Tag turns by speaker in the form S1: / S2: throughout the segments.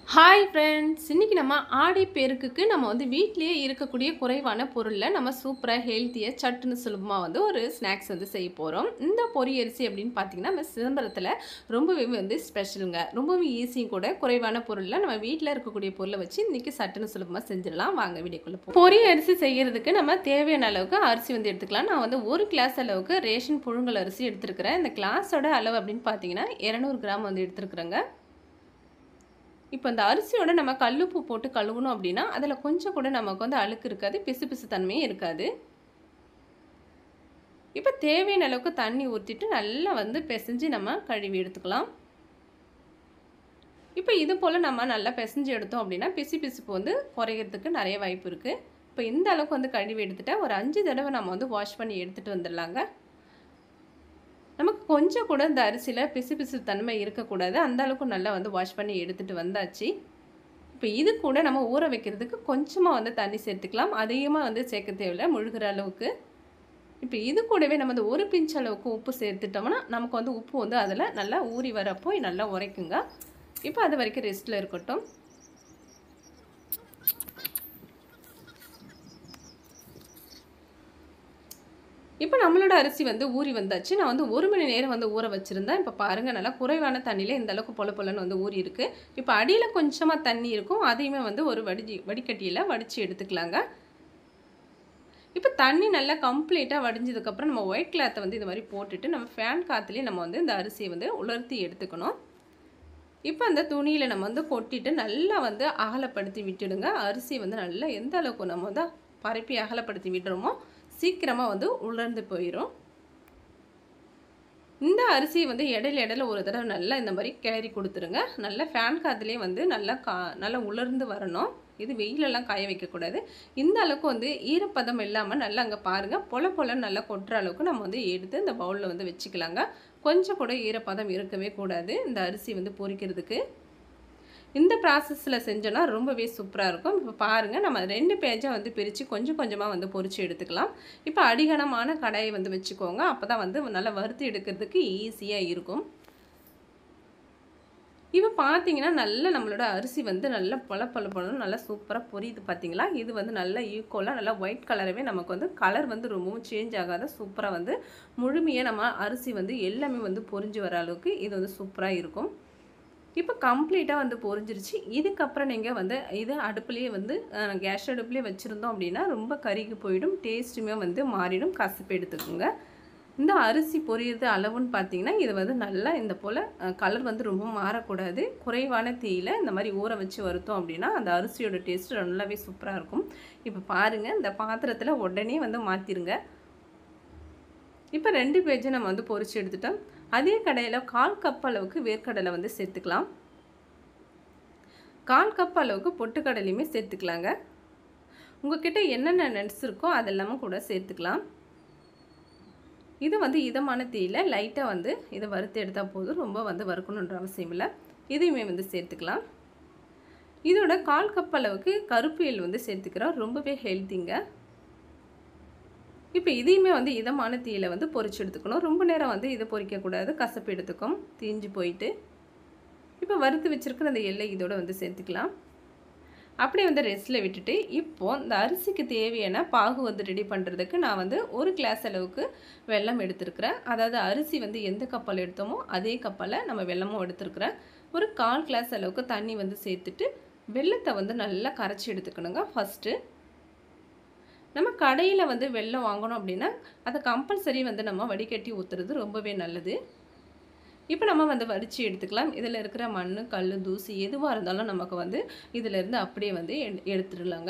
S1: hi friends இன்றைக்கி நம்ம ஆடி பெருக்குக்கு நம்ம வந்து வீட்டிலேயே இருக்கக்கூடிய குறைவான பொருளில் நம்ம சூப்பராக ஹெல்த்தியாக சட்டுன்னு சுலபமாக வந்து ஒரு ஸ்நாக்ஸ் வந்து செய்ய போகிறோம் இந்த பொரியரிசி அப்படின்னு பார்த்தீங்கன்னா நம்ம சிதம்பரத்தில் ரொம்பவே வந்து ஸ்பெஷலுங்க ரொம்பவே ஈஸியும் கூட குறைவான பொருளில் நம்ம வீட்டில் இருக்கக்கூடிய பொருளை வச்சு இன்றைக்கி சட்டுன்னு சுலபமாக செஞ்சிடலாம் வாங்க வீடியோக்குள்ளே போ பொரிய அரிசி செய்கிறதுக்கு நம்ம தேவையான அளவுக்கு அரிசி வந்து எடுத்துக்கலாம் நான் வந்து ஒரு கிளாஸ் அளவுக்கு ரேஷன் புழுங்கல் அரிசி எடுத்துருக்கிறேன் இந்த கிளாஸோட அளவு அப்படின்னு பார்த்தீங்கன்னா இரநூறு கிராம் வந்து எடுத்துருக்குறேங்க இப்போ இந்த அரிசியோட நம்ம கல்லுப்பு போட்டு கழுவணும் அப்படின்னா அதில் கொஞ்சம் கூட நமக்கு வந்து அழுக்கு இருக்காது பிசு பிசு தன்மையும் இருக்காது இப்போ தேவையான அளவுக்கு தண்ணி ஊற்றிட்டு நல்லா வந்து பிசைஞ்சு நம்ம கழுவி எடுத்துக்கலாம் இப்போ இது போல் நம்ம நல்லா பிசைஞ்சு எடுத்தோம் அப்படின்னா பிசு பிசுப்பு வந்து குறையிறதுக்கு நிறைய வாய்ப்பு இருக்குது இப்போ இந்த அளவுக்கு வந்து கழுவி எடுத்துகிட்டா ஒரு அஞ்சு தடவை நம்ம வந்து வாஷ் பண்ணி எடுத்துகிட்டு வந்துடலாங்க நமக்கு கொஞ்சம் கூட இந்த அரிசியில் பிசு பிசு தன்மை இருக்கக்கூடாது அந்த அளவுக்கு நல்லா வந்து வாஷ் பண்ணி எடுத்துகிட்டு வந்தாச்சு இப்போ இது கூட நம்ம ஊற வைக்கிறதுக்கு கொஞ்சமாக வந்து தண்ணி சேர்த்துக்கலாம் அதிகமாக வந்து சேர்க்க தேவையில்லை முழுகிற அளவுக்கு இப்போ இது கூடவே நம்ம வந்து ஒரு பிஞ்ச் அளவுக்கு உப்பு சேர்த்துட்டோம்னா நமக்கு வந்து உப்பு வந்து அதில் நல்லா ஊறி வரப்போ நல்லா உரைக்குங்க இப்போ அது வரைக்கும் ரெஸ்ட்டில் இருக்கட்டும் இப்போ நம்மளோட அரிசி வந்து ஊறி வந்தாச்சு நான் வந்து ஒரு மணி நேரம் வந்து ஊற வச்சுருந்தேன் இப்போ பாருங்கள் நல்லா குறைவான தண்ணியில் இந்த அளவுக்கு பொல பொலன்னு வந்து ஊறி இருக்குது இப்போ அடியில் கொஞ்சமாக தண்ணி இருக்கும் அதையுமே வந்து ஒரு வடிஜி வடிகட்டியில் வடித்து எடுத்துக்கலாங்க இப்போ தண்ணி நல்லா கம்ப்ளீட்டாக வடிஞ்சதுக்கப்புறம் நம்ம ஒயிட் கிளாத்தை வந்து இது மாதிரி போட்டுட்டு நம்ம ஃபேன் காற்றுலேயே நம்ம வந்து இந்த அரிசியை வந்து உலர்த்தி எடுத்துக்கணும் இப்போ அந்த துணியில் நம்ம வந்து கொட்டிட்டு நல்லா வந்து அகலப்படுத்தி விட்டுடுங்க அரிசி வந்து நல்லா எந்த அளவுக்கு நம்ம வந்து பரப்பி அகலப்படுத்தி விடுறோமோ சீக்கிரமாக வந்து உலர்ந்து போயிடும் இந்த அரிசியை வந்து இடையில இடையில ஒரு தடவை நல்லா இந்த மாதிரி கிளறி கொடுத்துருங்க நல்லா ஃபேன் காற்றுலேயே வந்து நல்லா கா நல்லா உலர்ந்து வரணும் இது வெயிலெல்லாம் காய வைக்கக்கூடாது இந்த அளவுக்கு வந்து ஈரப்பதம் இல்லாமல் நல்லா அங்கே பாருங்கள் பொல பொல நல்லா கொட்டுற அளவுக்கு நம்ம வந்து எடுத்து இந்த பவுலில் வந்து வச்சுக்கலாங்க கொஞ்சம் கூட ஈரப்பதம் இருக்கவே கூடாது இந்த அரிசி வந்து பொரிக்கிறதுக்கு இந்த ப்ராசஸில் செஞ்சோன்னா ரொம்பவே சூப்பராக இருக்கும் இப்போ பாருங்கள் நம்ம ரெண்டு பேஜாக வந்து பிரித்து கொஞ்சம் கொஞ்சமாக வந்து பொரித்து எடுத்துக்கலாம் இப்போ அடிகனமான கடாயை வந்து வச்சுக்கோங்க அப்போ தான் வந்து நல்லா வறுத்து எடுக்கிறதுக்கு ஈஸியாக இருக்கும் இப்போ பார்த்தீங்கன்னா நல்ல நம்மளோட அரிசி வந்து நல்லா பல பல பழம் நல்லா சூப்பராக பொரியுது பார்த்தீங்களா இது வந்து நல்லா ஈக்குவலாக நல்லா ஒயிட் கலரவே நமக்கு வந்து கலர் வந்து ரொம்பவும் சேஞ்ச் ஆகாத சூப்பராக வந்து முழுமையாக நம்ம அரிசி வந்து எல்லாமே வந்து பொரிஞ்சு வர அளவுக்கு இது வந்து சூப்பராக இருக்கும் இப்போ கம்ப்ளீட்டாக வந்து பொரிஞ்சிருச்சு இதுக்கப்புறம் நீங்கள் வந்து இது அடுப்புலேயே வந்து கேஸ் அடுப்புலேயே வச்சுருந்தோம் அப்படின்னா ரொம்ப கருகி போயிடும் டேஸ்ட்டுமே வந்து மாறிடும் கசப்பு எடுத்துக்கோங்க இந்த அரிசி பொரியுறது அளவுன்னு பார்த்தீங்கன்னா இது வந்து நல்லா இந்த போல் கலர் வந்து ரொம்ப மாறக்கூடாது குறைவான தீயில் இந்த மாதிரி ஊற வச்சு வருத்தோம் அப்படின்னா அந்த அரிசியோட டேஸ்ட்டு நல்லாவே சூப்பராக இருக்கும் இப்போ பாருங்கள் இந்த பாத்திரத்தில் உடனே வந்து மாற்றிருங்க இப்போ ரெண்டு பேஜை நம்ம வந்து பொரிச்சு எடுத்துட்டோம் அதே கடையில் கால் கப் அளவுக்கு வேர்க்கடலை வந்து சேர்த்துக்கலாம் கால் கப் அளவுக்கு பொட்டுக்கடலையுமே சேர்த்துக்கலாங்க உங்ககிட்ட என்னென்ன நட்ஸ் இருக்கோ அதெல்லாமும் கூட சேர்த்துக்கலாம் இது வந்து இதமான தீயில் லைட்டாக வந்து இதை வறுத்து எடுத்தால் போதும் ரொம்ப வந்து வறுக்கணுன்ற அவசியம் இல்லை இதையுமே வந்து சேர்த்துக்கலாம் இதோட கால் கப் அளவுக்கு கருப்பு எள் வந்து சேர்த்துக்கிறோம் ரொம்பவே ஹெல்த்திங்க இப்போ இதையுமே வந்து இதமான தீயில் வந்து பொரிச்சு எடுத்துக்கணும் ரொம்ப நேரம் வந்து இதை பொரிக்கக்கூடாது கசப்பு எடுத்துக்கும் தீஞ்சு போயிட்டு இப்போ வறுத்து வச்சுருக்கிற அந்த எல்லை இதோட வந்து சேர்த்துக்கலாம் அப்படியே வந்து ரெஸ்ட்டில் விட்டுட்டு இப்போது இந்த அரிசிக்கு தேவையான பாகு வந்து ரெடி பண்ணுறதுக்கு நான் வந்து ஒரு கிளாஸ் அளவுக்கு வெல்லம் எடுத்துருக்கிறேன் அதாவது அரிசி வந்து எந்த கப்பால் எடுத்தோமோ அதே கப்பால் நம்ம வெல்லமும் எடுத்துருக்குறேன் ஒரு கால் கிளாஸ் அளவுக்கு தண்ணி வந்து சேர்த்துட்டு வெள்ளத்தை வந்து நல்லா கரைச்சி எடுத்துக்கணுங்க ஃபஸ்ட்டு நம்ம கடையில் வந்து வெள்ளம் வாங்கணும் அப்படின்னா அதை கம்பல்சரி வந்து நம்ம வடிகட்டி ஊற்றுறது ரொம்பவே நல்லது இப்போ நம்ம வந்து வடித்து எடுத்துக்கலாம் இதில் இருக்கிற மண் கல் தூசி எதுவாக இருந்தாலும் நமக்கு வந்து இதிலேருந்து அப்படியே வந்து எடுத்துடலாங்க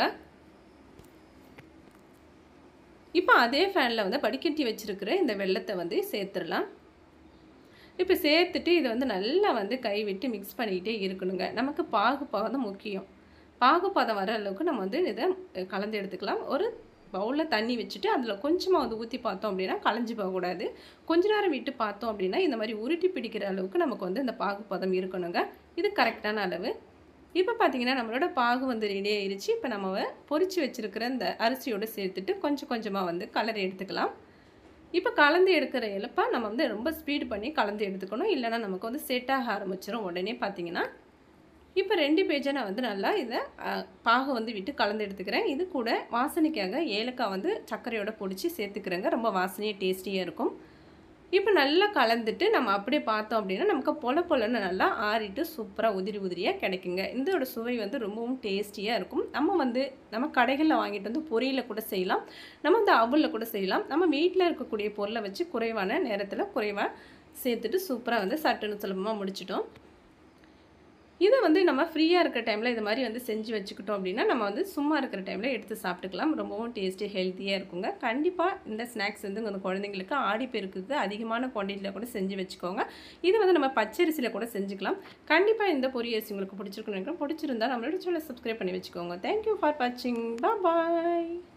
S1: இப்போ அதே ஃபேனில் வந்து வடிகட்டி வச்சுருக்கிற இந்த வெள்ளத்தை வந்து சேர்த்துடலாம் இப்போ சேர்த்துட்டு இதை வந்து நல்லா வந்து கை விட்டு மிக்ஸ் பண்ணிக்கிட்டே இருக்கணுங்க நமக்கு பாகு பாதம் முக்கியம் பாகு பாதம் வர அளவுக்கு நம்ம வந்து இதை கலந்து எடுத்துக்கலாம் ஒரு பவுலில் தண்ணி வச்சுட்டு அதில் கொஞ்சமாக வந்து ஊற்றி பார்த்தோம் அப்படின்னா களைஞ்சி போகக்கூடாது கொஞ்ச நேரம் விட்டு பார்த்தோம் அப்படின்னா இந்த மாதிரி உருட்டி பிடிக்கிற அளவுக்கு நமக்கு வந்து இந்த பாகு பதம் இருக்கணுங்க இது கரெக்டான அளவு இப்போ பார்த்தீங்கன்னா நம்மளோட பாகு வந்து ரெடி ஆயிடுச்சு இப்போ நம்ம பொரிச்சு வச்சுருக்கிற இந்த அரிசியோடு சேர்த்துட்டு கொஞ்சம் கொஞ்சமாக வந்து கலர் எடுத்துக்கலாம் இப்போ கலந்து எடுக்கிற இழப்பா நம்ம வந்து ரொம்ப ஸ்பீடு பண்ணி கலந்து எடுத்துக்கணும் இல்லைனா நமக்கு வந்து செட் ஆக ஆரம்பிச்சிடும் உடனே பார்த்தீங்கன்னா இப்போ ரெண்டு பேஜை நான் வந்து நல்லா இதை பாகு வந்து விட்டு கலந்து எடுத்துக்கிறேன் இது கூட வாசனைக்காக ஏலக்காய் வந்து சர்க்கரையோட பொடிச்சு சேர்த்துக்கிறேங்க ரொம்ப வாசனையாக டேஸ்டியாக இருக்கும் இப்போ நல்லா கலந்துட்டு நம்ம அப்படியே பார்த்தோம் அப்படின்னா நமக்கு பொல பொலன்னு நல்லா ஆறிட்டு சூப்பராக உதிரி உதிரியாக கிடைக்குங்க இதோட சுவை வந்து ரொம்பவும் டேஸ்டியாக இருக்கும் நம்ம வந்து நம்ம கடைகளில் வாங்கிட்டு வந்து பொரியலில் கூட செய்யலாம் நம்ம வந்து அவலில் கூட செய்யலாம் நம்ம வீட்டில் இருக்கக்கூடிய பொருளை வச்சு குறைவான நேரத்தில் குறைவாக சேர்த்துட்டு சூப்பராக வந்து சட்டுன்னு சுலபமாக முடிச்சிட்டோம் இதை வந்து நம்ம ஃப்ரீயாக இருக்கிற டைமில் இது மாதிரி வந்து செஞ்சு வச்சுக்கிட்டோம் அப்படின்னா நம்ம வந்து சும்மா இருக்கிற டைமில் எடுத்து சாப்பிட்டுக்கலாம் ரொம்பவும் டேஸ்டி ஹெல்த்தியாக இருக்குங்க கண்டிப்பாக இந்த ஸ்நாக்ஸ் வந்து உங்கள் குழந்தைங்களுக்கு ஆடி பெருக்குக்கு அதிகமான குவான்டிட்டியில் கூட செஞ்சு வச்சுக்கோங்க இது வந்து நம்ம பச்சரிசியில் கூட செஞ்சுக்கலாம் கண்டிப்பாக இந்த பொரி அரிசி உங்களுக்கு பிடிச்சிருக்குன்னு நினைக்கிறேன் பிடிச்சிருந்தா நம்மளோட சேனலை சப்ஸ்கிரைப் பண்ணி வச்சுக்கோங்க தேங்க்யூ ஃபார் வாட்சிங் பாய்